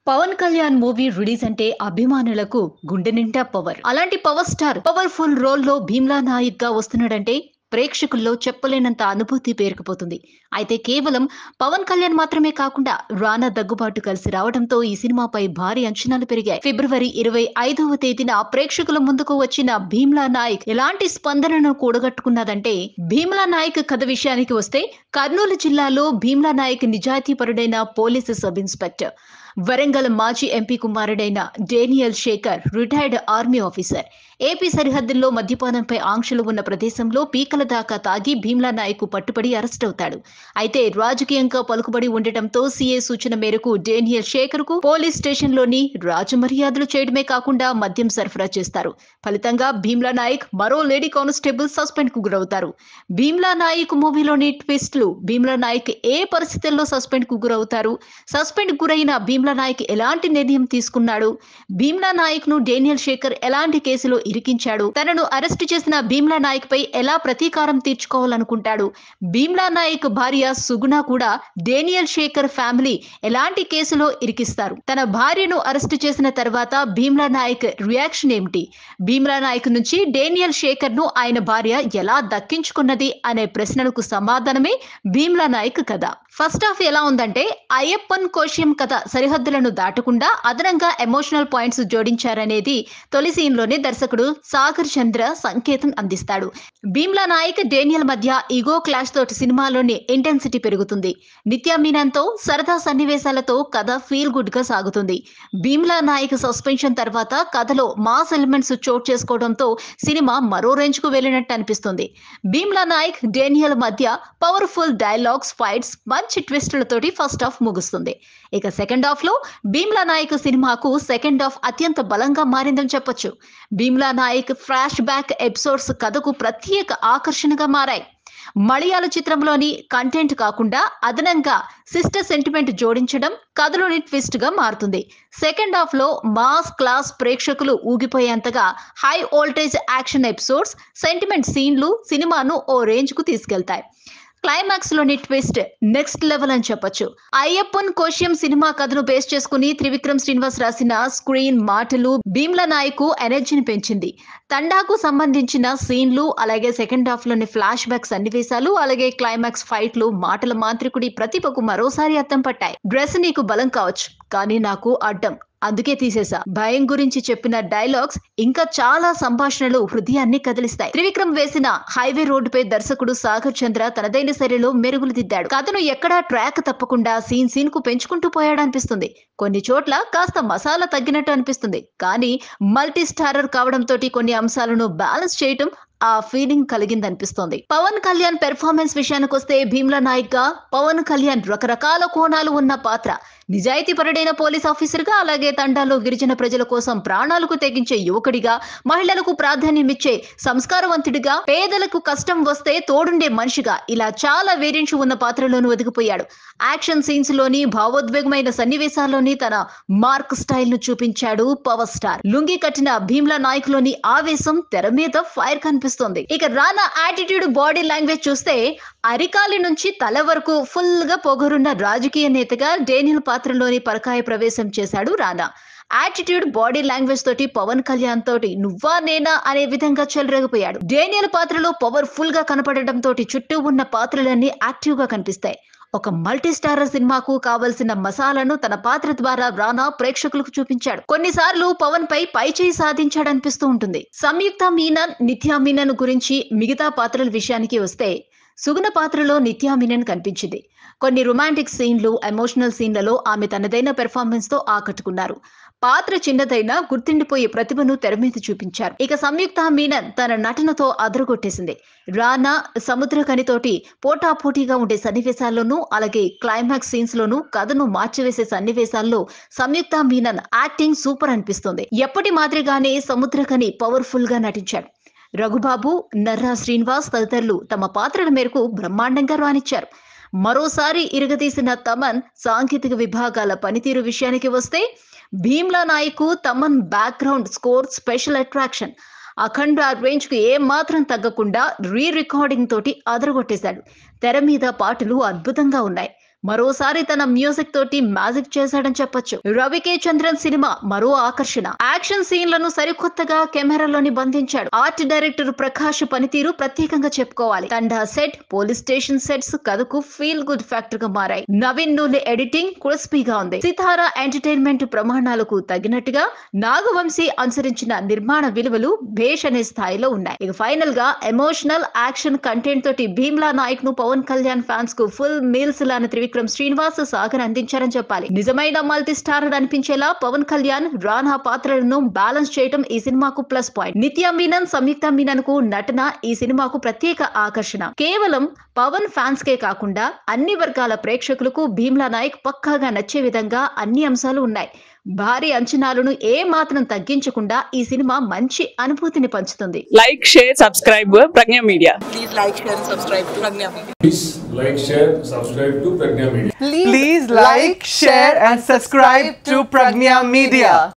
Pawan Kalyan movie release అంటే అభిమానులకు గుండె నిండా పవర్ అలాంటి పవర్ స్టార్ పవర్ఫుల్ రోల్ లో భీమ్లా నాయక్ గా వస్తున్నాడంటే ప్రేక్షకుల్లో చెప్పలేనంత అనుభూతి పేరుకుపోతుంది అయితే కేవలం పవన్ కళ్యాణ్ మాత్రమే కాకుండా రానా దగ్గుబాటు కలిసి రావడంతో ఈ సినిమాపై భారీ అంచనాలు పెరిగాయి ఫిబ్రవరి ఇరవై ఐదవ తేదీన ప్రేక్షకుల ముందుకు వచ్చిన భీమ్లా నాయక్ ఎలాంటి స్పందనను కూడగట్టుకున్నదంటే భీమ్లా నాయక్ కథ విషయానికి వస్తే కర్నూలు జిల్లాలో భీమ్లా నాయక్ నిజాయితీపరుడైన పోలీసు సబ్ ఇన్స్పెక్టర్ వరంగల్ మాజీ ఎంపీ కుమారుడైన Daniel Shekar retired army officer AP సరిహద్దుల్లో మద్యపానంపై ఆంక్షలు ఉన్న ప్రదేశంలో పీకల దాకా తాగి భీమ్లా నాయక్ పట్టుబడి అరెస్ట్ అవుతాడు అయితే రాజకీయంగా పలుకుబడి ఉండటంతో సీఏ సూచన మేరకు డేనియల్ శేఖర్ కు పోలీస్ స్టేషన్లోని రాజమర్యాదలు చేయడమే కాకుండా మద్యం సరఫరా చేస్తారు ఫలితంగా భీమ్లా నాయక్ మరో లేడీ కానిస్టేబుల్ సస్పెండ్ కు గురవుతారు భీమ్లా నాయక్ మూవీలోని ట్విస్ట్లు భీమ్లా నాయక్ ఏ పరిస్థితుల్లో సస్పెండ్ కు గురవుతారు సస్పెండ్ గురైన భీమ్లా నాయక్ ఎలాంటి నిర్ణయం తీసుకున్నాడు భీమ్లా నాయక్ ను డేనియల్ శేఖర్ ఎలాంటి కేసులో ఇరికించాడు తనను అరెస్ట్ చేసిన భీమ్లా నాయక్ పై ఎలా ప్రతీకారం తీర్చుకోవాలనుకుంటాడు భీమ్లా నాయక్ భార్య సుగుణ కూడా డేనియల్ శేఖర్ ఫ్యామిలీ ఎలాంటి కేసులో ఇరికిస్తారు తన భార్యను అరెస్ట్ చేసిన తర్వాత భీమ్లా నాయక్ రియాక్షన్ ఏమిటి భీమ్లా నాయక్ నుంచి డేనియల్ శేఖర్ ను ఆయన భార్య ఎలా దక్కించుకున్నది అనే ప్రశ్నలకు సమాధానమే భీమ్లా నాయక్ కథ ఫస్ట్ హాఫ్ ఎలా ఉందంటే అయ్యప్పన్ కోశ్యం కథ సరిహద్దులను దాటకుండా అదనంగా ఎమోషనల్ పాయింట్స్ జోడించారనేది తొలి సీన్ లోనే దర్శకుడు సాగర్ చంద్ర సంకేతం అందిస్తాడు భీమ్లా నాయక్ డేనియల్ మధ్య ఈగో క్లాష్ తోటి సినిమాలోని ఇంటెన్సిటీ పెరుగుతుంది నిత్యా మీనన్తో సరదా సన్నివేశాలతో కథ ఫీల్ గుడ్ గా సాగుతుంది భీమ్లా నాయక్ సస్పెన్షన్ తర్వాత కథలో మాస్ ఎలిమెంట్స్ చోటు చేసుకోవడంతో సినిమా మరో రేంజ్ కు వెళ్ళినట్టు అనిపిస్తుంది భీమ్లా నాయక్ డేనియల్ మధ్య పవర్ఫుల్ డైలాగ్స్ ఫైట్స్ మంచి ట్విస్టులతోటి ఫస్ట్ హాఫ్ ముగుస్తుంది ఇక సెకండ్ హాఫ్ లో భీమ్లా నాయక్ సినిమాకు సెకండ్ హాఫ్ అత్యంత బలంగా మారిందని చెప్పొచ్చు Bheemla Nayak flashback episodes కథకు ప్రత్యేక ఆకర్షణగా మారాయి మలయాళ చిత్రంలోని కంటెంట్ కాకుండా అదనంగా సిస్టర్ సెంటిమెంట్ జోడించడం కథలోని ట్విస్ట్ గా మారుతుంది సెకండ్ హాఫ్ లో మాస్ క్లాస్ ప్రేక్షకులు ఊగిపోయేంతగా high voltage action episodes sentiment సీన్లు సినిమాను ఓ రేంజ్ కు తీసుకెళ్తాయి క్లైమాక్స్ లోని ట్విస్ట్ నెక్స్ట్ లెవెల్ అని చెప్పొచ్చు అయ్యప్పన్ కోశ్యం సినిమా కథను బేస్ చేసుకుని త్రివిక్రమ్ శ్రీనివాస్ రాసిన స్క్రీన్ మాటలు భీమ్ల నాయకు ఎనర్జీని పెంచింది తండాకు సంబంధించిన సీన్లు అలాగే సెకండ్ హాఫ్ లోని ఫ్లాష్ బ్యాక్ సన్నివేశాలు అలాగే క్లైమాక్స్ ఫైట్లు మాటల మాంత్రికుడి ప్రతిభకు మరోసారి అర్థం పట్టాయి డ్రెస్ నీకు బలం కావచ్చు కానీ నాకు అడ్డం అందుకే తీసేసా భయం గురించి చెప్పిన డైలాగ్స్ ఇంకా చాలా సంభాషణలు హృదయాన్ని కదిలిస్తాయి త్రివిక్రమ్ వేసిన హైవే రోడ్డుపై దర్శకుడు సాగర్ చంద్ర తనదైన శైలిలో మెరుగులు దిద్దాడు కథను ఎక్కడా ట్రాక్ తప్పకుండా సీన్ సీన్ కు పెంచుకుంటూ పోయాడనిపిస్తుంది కొన్ని చోట్ల కాస్త మసాలా తగ్గినట్టు అనిపిస్తుంది కానీ మల్టీ స్టారర్ కావడంతో కొన్ని అంశాలను బ్యాలెన్స్ చేయటం ఆ ఫీలింగ్ కలిగిందనిపిస్తోంది పవన్ కళ్యాణ్ పెర్ఫార్మెన్స్ విషయానికి వస్తే భీమ్లా నాయక్ గా పవన్ కళ్యాణ్ రకరకాల కోణాలు ఉన్న పాత్ర నిజాయితీపరుడైన పోలీస్ ఆఫీసర్ గా అలాగే తండాలో గిరిజన ప్రజల కోసం ప్రాణాలకు తెగించే యువకుడిగా మహిళలకు ప్రాధాన్యమిచ్చే సంస్కారవంతుడిగా పేదలకు కష్టం వస్తే తోడుండే మనిషిగా ఇలా చాలా వేరియంట్స్ ఉన్న పాత్రలోను ఒదిగిపోయాడు యాక్షన్ సీన్స్ లోని భావోద్వేగమైన సన్నివేశాల్లోని తన మార్క్ స్టైల్ ను చూపించాడు పవర్ స్టార్ లుంగి కట్టిన భీమ్లా నాయక్ లోని ఆవేశం తెర మీద ఫైర్ కనిపిస్తోంది ఇక రానా యాటిట్యూడ్ బాడీ లాంగ్వేజ్ చూస్తే అరికాలి నుంచి తల వరకు ఫుల్ గా పొగరున్న రాజకీయ నేతగా డేనియల్ పాత్రలోని పరకాయ ప్రవేశం చేశాడు రానా యాటిట్యూడ్ బాడీ లాంగ్వేజ్ తోటి పవన్ కళ్యాణ్ తోటి నువ్వా నేనా అనే విధంగా చెలరేగిపోయాడు డేనియల్ పాత్రలో పవర్ఫుల్ గా కనపడడం తోటి చుట్టూ ఉన్న పాత్రలన్నీ యాక్టివ్ గా కనిపిస్తాయి ఒక మల్టీ స్టారర్ సినిమాకు కావలసిన మసాలను తన పాత్ర ద్వారా రానా ప్రేక్షకులకు చూపించాడు కొన్నిసార్లు పవన్ పై పై చేయి సాధించాడనిపిస్తూ ఉంటుంది సంయుక్త మీనన్ నిత్యా మీనన్ గురించి మిగతా పాత్రల విషయానికి వస్తే సుగుణ పాత్రలో నిత్యా మీనన్ కనిపించింది కొన్ని రొమాంటిక్ సీన్లు ఎమోషనల్ సీన్లలో ఆమె తనదైన పెర్ఫార్మెన్స్ తో ఆకట్టుకున్నారు పాత్ర చిన్నదైనా గుర్తుండిపోయే ప్రతిభను తెర మీద చూపించారు ఇక సంయుక్త మీనన్ తన నటనతో అదరగొట్టేసింది రానా సముద్రకనితోటి పోటాపోటీగా ఉండే సన్నివేశాల్లోనూ అలాగే క్లైమాక్స్ సీన్స్ లోనూ కథను మార్చివేసే సన్నివేశాల్లో సంయుక్త మీనన్ యాక్టింగ్ సూపర్ అనిపిస్తుంది ఎప్పటి మాదిరిగానే సముద్రకని పవర్ఫుల్ గా నటించాడు రఘుబాబు నర్రా శ్రీనివాస్ తదితరులు తమ పాత్రల మేరకు బ్రహ్మాండంగా రాణించారు మరోసారి ఇరగదీసిన తమన్ సాంకేతిక విభాగాల పనితీరు విషయానికి వస్తే Bheemla Nayak Thaman background score special attraction Akhanda range కు ఏ మాత్రం తగ్గకుండా రీ రికార్డింగ్ తోటి అదరగొట్టేశాడు తెర మీద పాటలు అద్భుతంగా ఉన్నాయి మరోసారి తన మ్యూజిక్ తోటి మ్యాజిక్ చేశాడని చెప్పొచ్చు రవికే చంద్రన్ సినిమా మరో ఆకర్షణ యాక్షన్ సీన్లను సరికొత్తగా కెమెరాలోని బంధించాడు ఆర్ట్ డైరెక్టర్ ప్రకాష్ పనితీరు ప్రత్యేకంగా చెప్పుకోవాలి తండా సెట్ పోలీస్ స్టేషన్ సెట్స్ కథకు ఫీల్ గుడ్ ఫ్యాక్టర్ గా మారాయి నవీన్ నూలి ఎడిటింగ్ క్రిస్పీగా ఉంది సితారా ఎంటర్టైన్మెంట్ ప్రమాణాలకు తగినట్టుగా నాగవంశీ అనుసరించిన నిర్మాణ విలువలు భేష్ అనే స్థాయిలో ఉన్నాయి ఇక ఫైనల్ గా ఎమోషనల్ యాక్షన్ కంటెంట్ తోటి భీమ్లా నాయక్ ను పవన్ కళ్యాణ్ ఫ్యాన్స్ కు ఫుల్ మీల్స్ లాని త్రివిక్రమ్ శ్రీనివాస్ సాగర్ అందించారని చెప్పాలి నిజమైన మల్టీ స్టార్ అనిపించేలా పవన్ కళ్యాణ్ రానా పాత్రలను బ్యాలెన్స్ చేయడం ఈ సినిమాకు ప్లస్ పాయింట్ నిత్య మీనన్ సంయుక్త మీనన్ కు నటన ఈ సినిమాకు ప్రత్యేక ఆకర్షణ కేవలం పవన్ ఫ్యాన్స్ కే కాకుండా అన్ని వర్గాల ప్రేక్షకులకు భీమ్లా నాయక్ పక్కాగా నచ్చే విధంగా అన్ని అంశాలు ఉన్నాయి భారీ అంచనాలను ఏ మాత్రం తగ్గించకుండా ఈ సినిమా మంచి అనుభూతిని పంచుతుంది like, share, subscribe Pragya Media. Please like, share, and subscribe to Pragya Media. Please like, share, subscribe to Pragna Media. Please like, share, and subscribe to Pragnya Media.